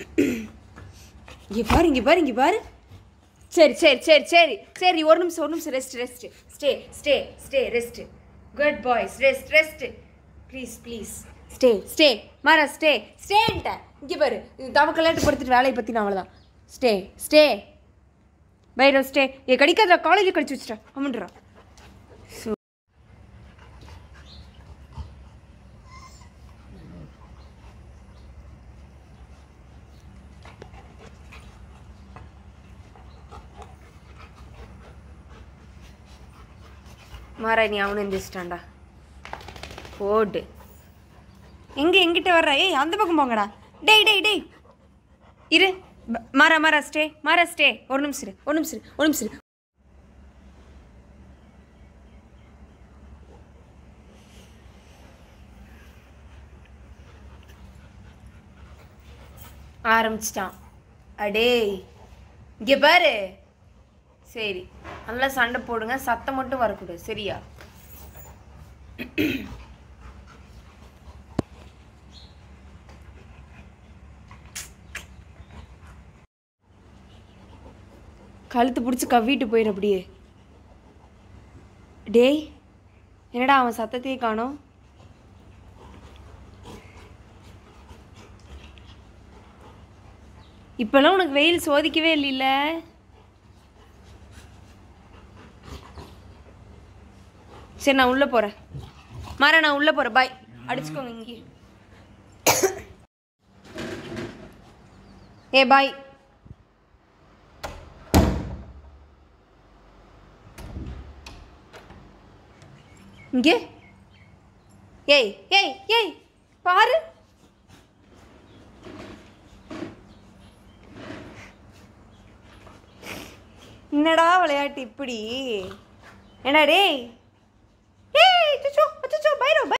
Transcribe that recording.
இங்கே பாரு இங்கே பாரு இங்கே பாரு சரி சரி சரி சரி சரி ஒரு நிமிஷம் ஒரு நிமிஷம் rest rest stay stay stay rest good boys rest rest please please stay stay மாறா ஸ்டே ஸ்டேன்ட்ட இங்கே பாரு தவக்கலாட்டு படுத்துட்டு வேலையை பற்றி நான் அவ்வளோதான் ஸ்டே ஸ்டே பைரோ ஸ்டே ஏ கடிக்காத காலேஜ் கடிச்சு வச்சுட்டா அமன்றா மாறா நீ அவனு எந்திரிச்சிட்டான்டா போடு எங்க எங்கிட்ட வர்ற ஏய் அந்த பக்கம் போங்கடா டேய் டேய் டேய் இரு ப- மாறா மாறா ஸ்டே மாறா ஸ்டே ஒரு நிமிஷம் இரு ஒரு நிமிஷம் இரு ஒரு நிமிஷம் இரு ஆரம்பிச்சிட்டான் அடேய் இங்கே பாரு சரி நல்லா சண்டை போடுங்க சத்தம் மட்டும் வரக்கூடாது சரியா கழுத்து பிடிச்சி கவ்விட்டு போயிரு அப்படியே டேய் என்னடா அவன் சத்தத்தையே காணோம் இப்பெல்லாம் உனக்கு வெயில் சோதிக்கவே இல்லைல்ல சரி நான் உள்ளே போகிறேன் மாறா நான் உள்ளே போகிறேன் பாய் அடிச்சுக்கோங்க இங்கே ஏ பாய் இங்கே ஏய் ஏய் ஏய் பாரு என்னடா விளையாட்டு இப்படி என்னடா டேய் ஏய் அச்சச்சோ அச்சச்சோ பைரோ